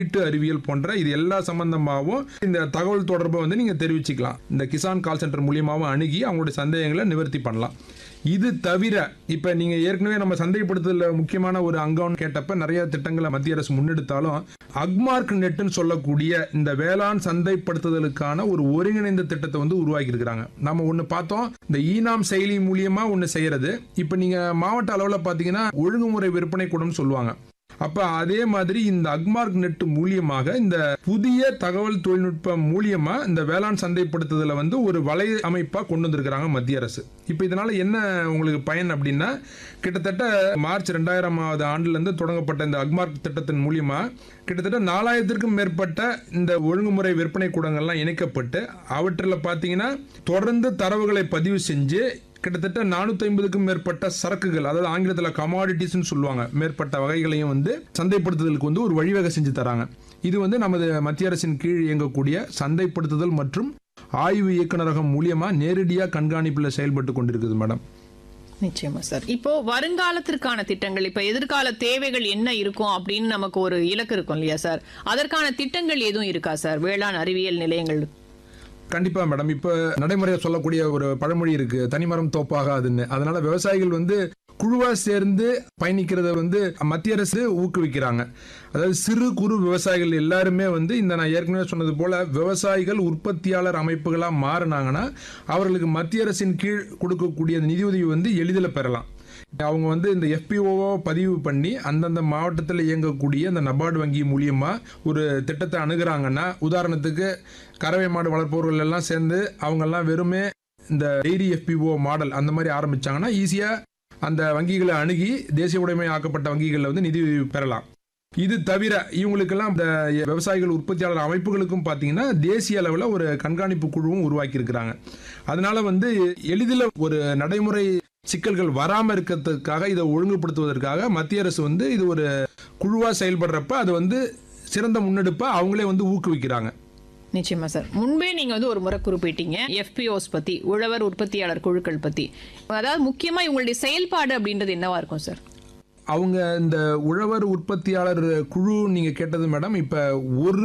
வீட்டு அறிவியல் போன்ற இது எல்லா சம்பந்தமாகவும் இந்த தகவல் தொடர்பை வந்து நீங்க தெரிவிச்சுக்கலாம் இந்த கிசான் கால் சென்டர் மூலியமாகவும் அணுகி அவங்களுடைய சந்தேகங்களை நிவர்த்தி பண்ணலாம் இது தவிர இப்ப நீங்க ஏற்கனவே நம்ம சந்தைப்படுத்துதல முக்கியமான ஒரு அங்கம்னு கேட்டப்ப நிறைய திட்டங்களை மத்திய அரசு முன்னெடுத்தாலும் அக்மார்க் நெட்னு சொல்லக்கூடிய இந்த வேளாண் சந்தைப்படுத்துதலுக்கான ஒரு ஒருங்கிணைந்த திட்டத்தை வந்து உருவாக்கி இருக்கிறாங்க நம்ம ஒண்ணு பார்த்தோம் இந்த ஈனாம் செயலி மூலியமா ஒண்ணு செய்யறது இப்ப நீங்க மாவட்ட அளவுல பாத்தீங்கன்னா ஒழுங்குமுறை விற்பனை கூடம்னு சொல்லுவாங்க அப்ப அதே மாதிரி இந்த அக்மார்க் நெட் மூலியமாக இந்த புதிய தகவல் தொழில்நுட்பம் மூலியமா இந்த வேளாண் சந்தைப்படுத்துதலை வந்து ஒரு வலை அமைப்பா கொண்டு வந்திருக்கிறாங்க மத்திய அரசு இப்ப இதனால என்ன உங்களுக்கு பயன் அப்படின்னா கிட்டத்தட்ட மார்ச் ரெண்டாயிரமாவது ஆண்டுல இருந்து தொடங்கப்பட்ட இந்த அக்மார்க் திட்டத்தின் மூலியமா கிட்டத்தட்ட நாலாயிரத்திற்கும் மேற்பட்ட இந்த ஒழுங்குமுறை விற்பனை கூடங்கள்லாம் இணைக்கப்பட்டு அவற்றில் பார்த்தீங்கன்னா தொடர்ந்து தரவுகளை பதிவு செஞ்சு கிட்டத்தட்ட நானூத்தி ஐம்பதுக்கும் மேற்பட்ட சரக்குகள் அதாவது ஆங்கிலத்தில் கமாடிட்டிஸ்னு சொல்லுவாங்க மேற்பட்ட வகைகளையும் வந்து சந்தைப்படுத்துதலுக்கு வந்து ஒரு வழிவகை செஞ்சு தராங்க இது வந்து நமது மத்திய அரசின் கீழ் இயங்கக்கூடிய சந்தைப்படுத்துதல் மற்றும் ஆய்வு இயக்குநரகம் மூலியமா நேரடியாக கண்காணிப்பில் செயல்பட்டு கொண்டிருக்குது மேடம் நிச்சயமா சார் இப்போ வருங்காலத்திற்கான திட்டங்கள் இப்ப எதிர்கால தேவைகள் என்ன இருக்கும் அப்படின்னு நமக்கு ஒரு இலக்கு இருக்கும் இல்லையா சார் அதற்கான திட்டங்கள் எதுவும் இருக்கா சார் வேளாண் அறிவியல் நிலையங்கள் கண்டிப்பா மேடம் இப்ப நடைமுறையா சொல்லக்கூடிய ஒரு பழமொழி இருக்கு தனிமரம் தோப்பாகாதுன்னு அதனால விவசாயிகள் வந்து குழுவா சேர்ந்து பயணிக்கிறத வந்து மத்திய அரசு ஊக்குவிக்கிறாங்க அதாவது சிறு குறு விவசாயிகள் எல்லாருமே வந்து இந்த நான் ஏற்கனவே சொன்னது போல விவசாயிகள் உற்பத்தியாளர் அமைப்புகளா மாறினாங்கன்னா அவர்களுக்கு மத்திய அரசின் கீழ் கொடுக்கக்கூடிய நிதியுதவி வந்து எளிதில் பெறலாம் அவங்க வந்து இந்த எஃபிஓவை பதிவு பண்ணி அந்தந்த மாவட்டத்தில் இயங்கக்கூடிய அந்த நபார்டு வங்கி மூலியமா ஒரு திட்டத்தை அணுகுறாங்கன்னா உதாரணத்துக்கு கறவை மாடு வளர்ப்பவர்கள் எல்லாம் சேர்ந்து அவங்கெல்லாம் வெறுமே இந்த டெய்ரி எஃபிஓ மாடல் அந்த மாதிரி ஆரம்பிச்சாங்கன்னா ஈஸியா அந்த வங்கிகளை அணுகி தேசிய உடைமை ஆக்கப்பட்ட வங்கிகளில் வந்து நிதி பெறலாம் இது தவிர இவங்களுக்கெல்லாம் இந்த விவசாயிகள் உற்பத்தியாளர் அமைப்புகளுக்கும் பார்த்தீங்கன்னா தேசிய அளவில் ஒரு கண்காணிப்பு குழுவும் உருவாக்கி இருக்கிறாங்க அதனால வந்து எளிதில் ஒரு நடைமுறை சிக்கல்கள் வராம இருக்கிறதுக்காக இதை ஒழுங்குபடுத்துவதற்காக மத்திய அரசு வந்து இது ஒரு குழுவா செயல்படுறப்ப அது வந்து சிறந்த முன்னெடுப்பா அவங்களே வந்து ஊக்குவிக்கிறாங்க நிச்சயமா சார் முன்பே நீங்க வந்து ஒரு முறை குறிப்பிட்டீங்க எஃபிஓஸ் பத்தி உழவர் உற்பத்தியாளர் குழுக்கள் பத்தி அதாவது முக்கியமா இவங்களுடைய செயல்பாடு அப்படின்றது என்னவா இருக்கும் சார் அவங்க இந்த உழவர் உற்பத்தியாளர் குழு நீங்க கேட்டது மேடம் இப்ப ஒரு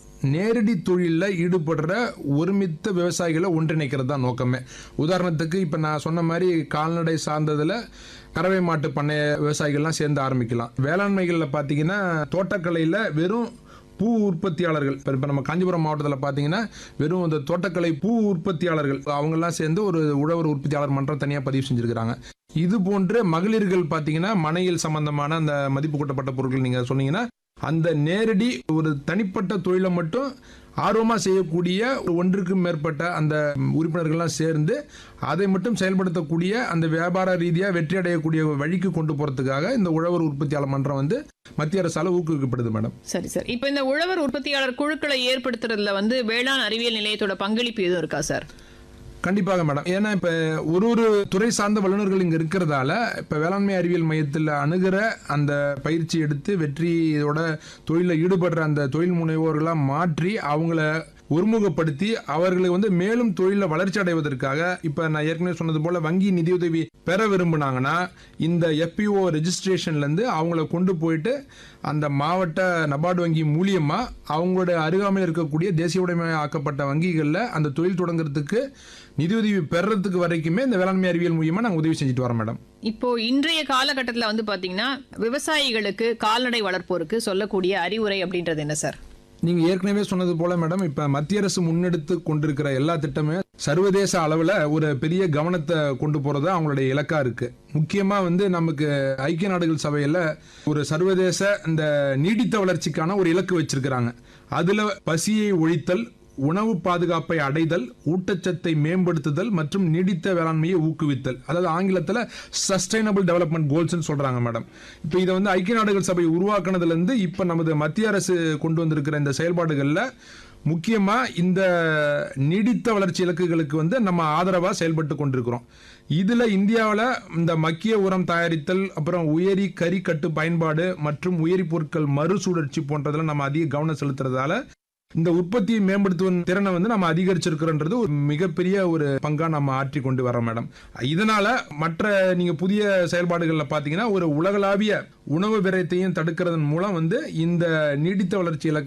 நேரடி தொழிலில் ஈடுபடுற ஒருமித்த விவசாயிகளை ஒன்றிணைக்கிறது தான் நோக்கமே உதாரணத்துக்கு இப்போ நான் சொன்ன மாதிரி கால்நடை சார்ந்ததில் கறவை மாட்டு பண்ணைய விவசாயிகள்லாம் சேர்ந்து ஆரம்பிக்கலாம் வேளாண்மைகளில் பார்த்தீங்கன்னா தோட்டக்கலையில் வெறும் பூ உற்பத்தியாளர்கள் இப்போ இப்போ நம்ம காஞ்சிபுரம் மாவட்டத்தில் பார்த்தீங்கன்னா வெறும் இந்த தோட்டக்கலை பூ உற்பத்தியாளர்கள் அவங்கெல்லாம் சேர்ந்து ஒரு உழவர் உற்பத்தியாளர் மன்றம் தனியாக பதிவு செஞ்சுருக்கிறாங்க இது போன்று மகளிர்கள் பார்த்தீங்கன்னா மனையில் சம்பந்தமான அந்த மதிப்பு கூட்டப்பட்ட பொருட்கள் நீங்கள் சொன்னீங்கன்னா அந்த நேரடி ஒரு தனிப்பட்ட தொழிலை மட்டும் ஆர்வமாக செய்யக்கூடிய ஒரு ஒன்றுக்கும் மேற்பட்ட அந்த உறுப்பினர்கள்லாம் சேர்ந்து அதை மட்டும் செயல்படுத்தக்கூடிய அந்த வியாபார ரீதியாக வெற்றி அடையக்கூடிய வழிக்கு கொண்டு போகிறதுக்காக இந்த உழவர் உற்பத்தியாளர் மன்றம் வந்து மத்திய அரசால் ஊக்குவிக்கப்படுது மேடம் சரி சார் இப்போ இந்த உழவர் உற்பத்தியாளர் குழுக்களை ஏற்படுத்துறதுல வந்து வேளாண் அறிவியல் நிலையத்தோட பங்களிப்பு எதுவும் இருக்கா சார் கண்டிப்பாக மேடம் ஏன்னா இப்ப ஒரு ஒரு துறை சார்ந்த வல்லுநர்கள் இங்க இருக்கிறதால இப்ப வேளாண்மை அறிவியல் மையத்தில் அணுகிற அந்த பயிற்சி எடுத்து வெற்றியோட தொழிலில் ஈடுபடுற அந்த தொழில் முனைவோர்களா மாற்றி அவங்கள ஒருமுகப்படுத்தி அவர்களை வந்து மேலும் தொழிலில் வளர்ச்சி அடைவதற்காக இப்ப நான் ஏற்கனவே சொன்னது போல வங்கி நிதியுதவி பெற விரும்பினாங்கன்னா இந்த எஃபிஓ ரெஜிஸ்ட்ரேஷன்ல இருந்து அவங்கள கொண்டு போயிட்டு அந்த மாவட்ட நபார்டு வங்கி மூலியமா அவங்களோட அருகாமையில் இருக்கக்கூடிய தேசிய உடைமை ஆக்கப்பட்ட வங்கிகளில் அந்த தொழில் தொடங்குறதுக்கு நிதியுதவி பெறறதுக்கு வரைக்குமே இந்த வேளாண்மை அறிவியல் மூலியமா நாங்கள் உதவி செஞ்சுட்டு வரோம் மேடம் இப்போ இன்றைய காலகட்டத்தில் வந்து பாத்தீங்கன்னா விவசாயிகளுக்கு கால்நடை வளர்ப்போருக்கு சொல்லக்கூடிய அறிவுரை அப்படின்றது என்ன சார் நீங்க ஏற்கனவே சொன்னது போல மேடம் இப்ப மத்திய அரசு முன்னெடுத்து கொண்டிருக்கிற எல்லா திட்டமே சர்வதேச அளவுல ஒரு பெரிய கவனத்தை கொண்டு போறது அவங்களுடைய இலக்கா இருக்கு முக்கியமா வந்து நமக்கு ஐக்கிய நாடுகள் சபையில ஒரு சர்வதேச இந்த நீடித்த வளர்ச்சிக்கான ஒரு இலக்கு வச்சிருக்கிறாங்க அதுல பசியை ஒழித்தல் உணவு பாதுகாப்பை அடைதல் ஊட்டச்சத்தை மேம்படுத்துதல் மற்றும் நீடித்த வேளாண்மையை ஊக்குவித்தல் அதாவது ஆங்கிலத்தில் சஸ்டைனபிள் டெவலப்மெண்ட் கோல்ஸ்னு சொல்றாங்க மேடம் இப்போ இதை வந்து ஐக்கிய நாடுகள் சபை உருவாக்குனதுல இருந்து இப்போ நமது மத்திய அரசு கொண்டு வந்திருக்கிற இந்த செயல்பாடுகளில் முக்கியமா இந்த நீடித்த வளர்ச்சி இலக்குகளுக்கு வந்து நம்ம ஆதரவா செயல்பட்டு கொண்டிருக்கிறோம் இதுல இந்தியாவில் இந்த மக்கிய உரம் தயாரித்தல் அப்புறம் உயரி கறி கட்டு பயன்பாடு மற்றும் உயரி பொருட்கள் மறுசுழற்சி போன்றதுல நம்ம அதிக கவனம் செலுத்துறதால இந்த உற்பத்தியை மேம்படுத்துவதன் திறனை வந்து நம்ம அதிகரிச்சிருக்கிறோன்றது ஒரு மிகப்பெரிய ஒரு பங்கா நம்ம ஆற்றி கொண்டு வரோம் மேடம் இதனால மற்ற நீங்க புதிய செயல்பாடுகள்ல பாத்தீங்கன்னா ஒரு உலகளாவிய உணவு விரயத்தையும் தடுக்கிறதன் மூலம் வந்து இந்த நீடித்த வளர்ச்சி இலக்கு